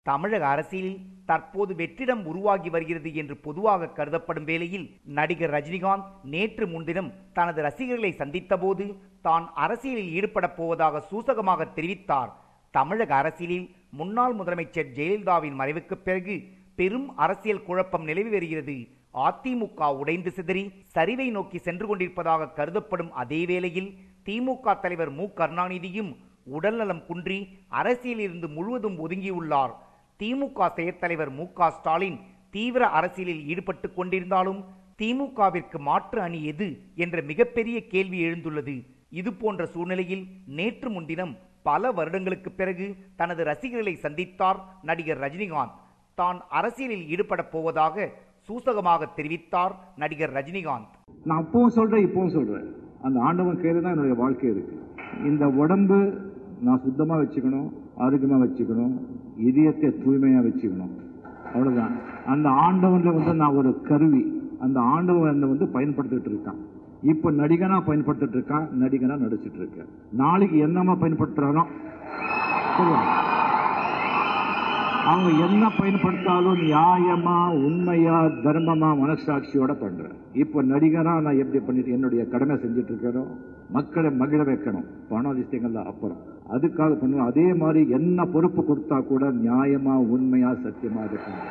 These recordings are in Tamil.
தமிழக அரசியலில் தற்போது வெற்றிடம் உருவாகி வருகிறது என்று பொதுவாக கருதப்படும் வேளையில் நடிகர் ரஜினிகாந்த் நேற்று முன்தினம் தனது ரசிகர்களை சந்தித்தபோது தான் அரசியலில் ஈடுபடப் போவதாக சூசகமாக தெரிவித்தார் தமிழக அரசியலில் முன்னாள் முதலமைச்சர் ஜெயலலிதாவின் மறைவுக்குப் பிறகு பெரும் அரசியல் குழப்பம் நிலவி வருகிறது அதிமுக உடைந்து சிதறி சரிவை நோக்கி சென்று கொண்டிருப்பதாக கருதப்படும் அதே வேளையில் திமுக தலைவர் மு கருணாநிதியும் உடல்நலம் குன்றி அரசியலிலிருந்து முழுவதும் ஒதுங்கியுள்ளார் திமுக செயற்தலைவர் மு க ஸ்டாலின் தீவிர அரசியலில் ஈடுபட்டு கொண்டிருந்தாலும் திமுகவிற்கு மாற்று அணி எது என்ற மிகப்பெரிய கேள்வி எழுந்துள்ளது இது போன்ற சூழ்நிலையில் நேற்று முன்தினம் பல வருடங்களுக்கு பிறகு தனது ரசிகர்களை சந்தித்தார் நடிகர் ரஜினிகாந்த் தான் அரசியலில் ஈடுபடப் போவதாக சூசகமாக தெரிவித்தார் நடிகர் ரஜினிகாந்த் நான் அப்பவும் சொல்றேன் இப்பவும் சொல்றேன் அந்த ஆண்டவன் கையில தான் என்னுடைய வாழ்க்கை இருக்கு இந்த உடம்பு நான் சுத்தமா வச்சுக்கணும் ஆரோக்கியமா வச்சுக்கணும் இதயத்தை தூய்மையா வச்சுக்கணும் அவ்வளவுதான் அந்த ஆண்டவன்ல வந்து நான் ஒரு கருவி அந்த ஆண்டவன் என்னை வந்து பயன்படுத்திட்டு இருக்கான் இப்ப நடிகனா பயன்படுத்திட்டு இருக்கான் நடிகனா நடிச்சிட்டு இருக்கேன் நாளைக்கு என்னமா பயன்படுத்துறானோ சொல்லுவாங்க அவங்க என்ன பயன்படுத்தாலும் நியாயமா உண்மையா தர்மமா மனசாட்சியோட பண்றேன் இப்ப நடிகரா நான் எப்படி பண்ணிட்டு என்னுடைய கடமை செஞ்சுட்டு இருக்கேனோ மக்களை மகிழ வைக்கணும் பண விஷயங்கள்ல அப்புறம் அதுக்காக பண்ணுவேன் அதே மாதிரி என்ன பொறுப்பு கொடுத்தா கூட நியாயமா உண்மையா சத்தியமா இருக்கணும்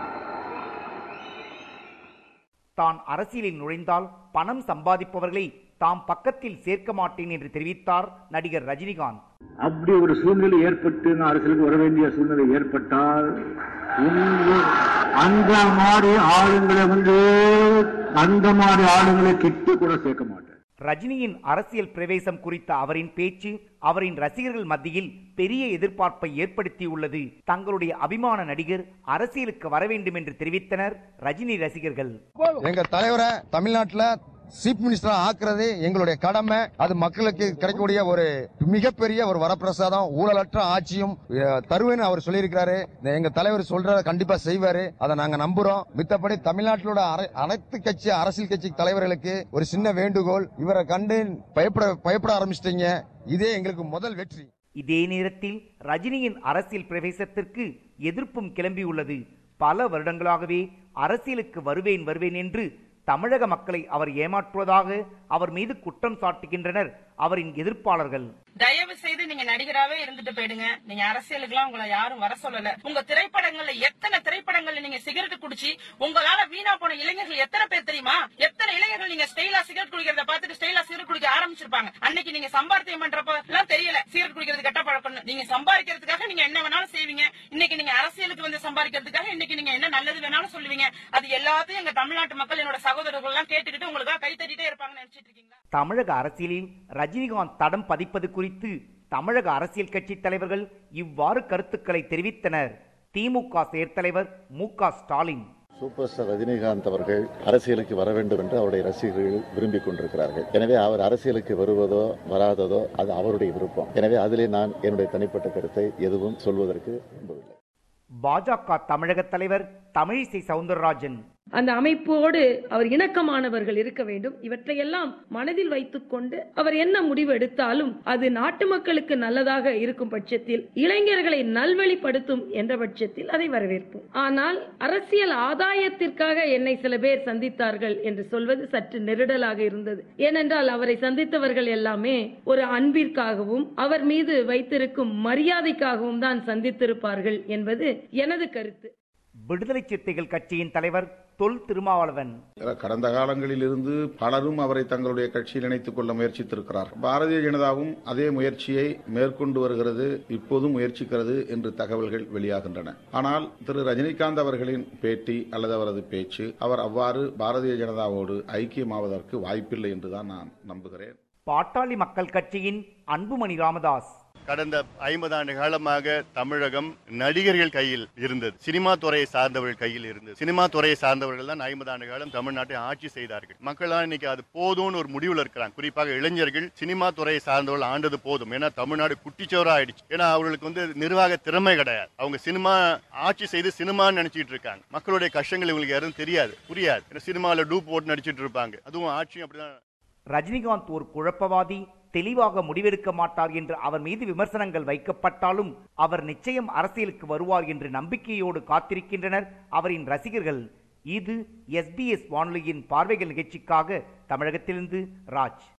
தான் அரசியலில் நுழைந்தால் பணம் சம்பாதிப்பவர்களை தாம் பக்கத்தில் சேர்க்க மாட்டேன் என்று தெரிவித்தார் நடிகர் ரஜினிகாந்த் அப்படி ஒரு சூழ்நிலை ஏற்பட்டு நான் அரசியலுக்கு வர வேண்டிய சூழ்நிலை ஏற்பட்டால் உங்க- அந்த மாதிரி ஆளுங்களை வந்து அந்த மாதிரி ஆளுங்களை கிட்ட கூட சேர்க்க மாட்டேன் ரஜினியின் அரசியல் பிரவேசம் குறித்த அவரின் பேச்சு அவரின் ரசிகர்கள் மத்தியில் பெரிய எதிர்பார்ப்பை ஏற்படுத்தியுள்ளது தங்களுடைய அபிமான நடிகர் அரசியலுக்கு வர வேண்டும் என்று தெரிவித்தனர் ரஜினி ரசிகர்கள் எங்க தலைவரை தமிழ்நாட்டுல சீஃப் மினிஸ்டரா ஆக்குறது எங்களுடைய கடமை அது மக்களுக்கு கிடைக்கக்கூடிய ஒரு மிகப்பெரிய ஒரு வரப்பிரசாதம் ஊழலற்ற ஆட்சியும் அஹ், தருவேன்னு அவர் சொல்லியிருக்காரு இந்த எங்க தலைவர் சொல்றத கண்டிப்பா செய்வாரு அதை நாங்க நம்புறோம் மித்தபடி தமிழ்நாட்டிலோட அரை- அனைத்து கட்சி அரசியல் கட்சி தலைவர்களுக்கு ஒரு சின்ன வேண்டுகோள் இவரை கண்டு பயப்பட பயப்பட ஆரம்பிச்சிட்டீங்க இதே எங்களுக்கு முதல் வெற்றி இதே நேரத்தில் ரஜினியின் அரசியல் பிரவேசத்திற்கு எதிர்ப்பும் கிளம்பியுள்ளது பல வருடங்களாகவே அரசியலுக்கு வருவேன் வருவேன் என்று தமிழக மக்களை அவர் ஏமாற்றுவதாக அவர் மீது குற்றம் சாட்டுகின்றனர் அவரின் எதிர்ப்பாளர்கள் தயவு செய்து நீங்க நடிகராவே இருந்துட்டு போயிடுங்க நீங்க அரசியலுக்குலாம் உங்களை யாரும் வர சொல்லல உங்க திரைப்படங்கள்ல எத்தனை திரைப்படங்கள்ல நீங்க சிகரெட் குடிச்சு உங்களால வீணா போன இளைஞர்கள் எத்தனை பேர் தெரியுமா எத்தனை இளைஞர்கள் நீங்க ஸ்டைலா சிகரெட் குடிக்கிறத பார்த்துட்டு ஸ்டைலா சிகரெட் குடிக்க ஆரம்பிச்சிருப்பாங்க அன்னைக்கு நீங்க சம்பாத்தியம் பண்றப்ப எல்லாம் தெரியல சிகரெட் குடிக்கிறது கெட்ட பழக்கம் நீங்க சம்பாதிக்கிறதுக்காக நீங்க என்ன வேணாலும் செய்வீங்க இன்னைக்கு நீங்க அரசியலுக்கு வந்து சம்பாதிக்கிறதுக்காக இன்னைக்கு நீங்க என்ன நல்லது வேணாலும் சொல்லுவீங்க அது எல்லாத்தையும் எங்க தமிழ்நாட்டு மக்கள் என்னோட சகோதரர்கள் எல்லாம் கேட்டுக்கிட்டு உங்களுக்காக கை தட்டிட்டே இருப்பாங்கன்னு நினைச்சிட்டு இருக்கீங்களா தமிழக அரசியலில் ரஜினிகாந்த் தடம் பதிப்பது குறித்து தமிழக அரசியல் கட்சி தலைவர்கள் இவ்வாறு கருத்துக்களை தெரிவித்தனர் திமுக செயற்தலைவர் மு க ஸ்டாலின் சூப்பர் ஸ்டார் ரஜினிகாந்த் அவர்கள் அரசியலுக்கு வர வேண்டும் என்று அவருடைய ரசிகர்கள் விரும்பிக் கொண்டிருக்கிறார்கள் எனவே அவர் அரசியலுக்கு வருவதோ வராததோ அது அவருடைய விருப்பம் எனவே அதிலே நான் என்னுடைய தனிப்பட்ட கருத்தை எதுவும் சொல்வதற்கு விரும்பவில்லை பாஜக தமிழக தலைவர் தமிழிசை சவுந்தரராஜன் அந்த அமைப்போடு அவர் இணக்கமானவர்கள் இருக்க வேண்டும் இவற்றையெல்லாம் மனதில் வைத்துக்கொண்டு அவர் என்ன முடிவு எடுத்தாலும் அது நாட்டு மக்களுக்கு நல்லதாக இருக்கும் பட்சத்தில் இளைஞர்களை நல்வழிப்படுத்தும் என்ற பட்சத்தில் அதை வரவேற்போம் ஆனால் அரசியல் ஆதாயத்திற்காக என்னை சில பேர் சந்தித்தார்கள் என்று சொல்வது சற்று நெருடலாக இருந்தது ஏனென்றால் அவரை சந்தித்தவர்கள் எல்லாமே ஒரு அன்பிற்காகவும் அவர் மீது வைத்திருக்கும் மரியாதைக்காகவும் தான் சந்தித்திருப்பார்கள் என்பது எனது கருத்து விடுதலை சிறுத்தைகள் கட்சியின் தலைவர் தொல் திருமாவளவன் கடந்த காலங்களில் இருந்து பலரும் அவரை தங்களுடைய கட்சியில் இணைத்துக் கொள்ள முயற்சித்திருக்கிறார் பாரதிய ஜனதாவும் அதே முயற்சியை மேற்கொண்டு வருகிறது இப்போதும் முயற்சிக்கிறது என்று தகவல்கள் வெளியாகின்றன ஆனால் திரு ரஜினிகாந்த் அவர்களின் பேட்டி அல்லது அவரது பேச்சு அவர் அவ்வாறு பாரதிய ஜனதாவோடு ஐக்கியமாவதற்கு வாய்ப்பில்லை என்றுதான் நான் நம்புகிறேன் பாட்டாளி மக்கள் கட்சியின் அன்புமணி ராமதாஸ் கடந்த ஐம்பது ஆண்டு காலமாக தமிழகம் நடிகர்கள் கையில் இருந்தது சினிமா துறையை சார்ந்தவர்கள் கையில் இருந்தது சினிமா துறையை சார்ந்தவர்கள் தான் ஐம்பது ஆண்டு காலம் தமிழ்நாட்டை ஆட்சி செய்தார்கள் மக்கள்லாம் இன்னைக்கு அது போதும்னு ஒரு முடிவுல இருக்கிறாங்க குறிப்பாக இளைஞர்கள் சினிமா துறையை சார்ந்தவர்கள் ஆண்டது போதும் ஏன்னா தமிழ்நாடு குட்டிச்சோரா ஆயிடுச்சு ஏன்னா அவர்களுக்கு வந்து நிர்வாக திறமை கிடையாது அவங்க சினிமா ஆட்சி செய்து சினிமான்னு நினைச்சிட்டு இருக்காங்க மக்களுடைய கஷ்டங்கள் இவங்களுக்கு யாரும் தெரியாது புரியாது ஏன்னா சினிமாவில் டூப் போட்டு நடிச்சிட்டு இருப்பாங்க அதுவும் ஆட்சியும் அப்படிதான் ரஜினிகாந்த் ஒரு குழப்பவாதி தெளிவாக முடிவெடுக்க மாட்டார் என்று அவர் மீது விமர்சனங்கள் வைக்கப்பட்டாலும் அவர் நிச்சயம் அரசியலுக்கு வருவார் என்று நம்பிக்கையோடு காத்திருக்கின்றனர் அவரின் ரசிகர்கள் இது எஸ்பிஎஸ் வானொலியின் பார்வைகள் நிகழ்ச்சிக்காக தமிழகத்திலிருந்து ராஜ்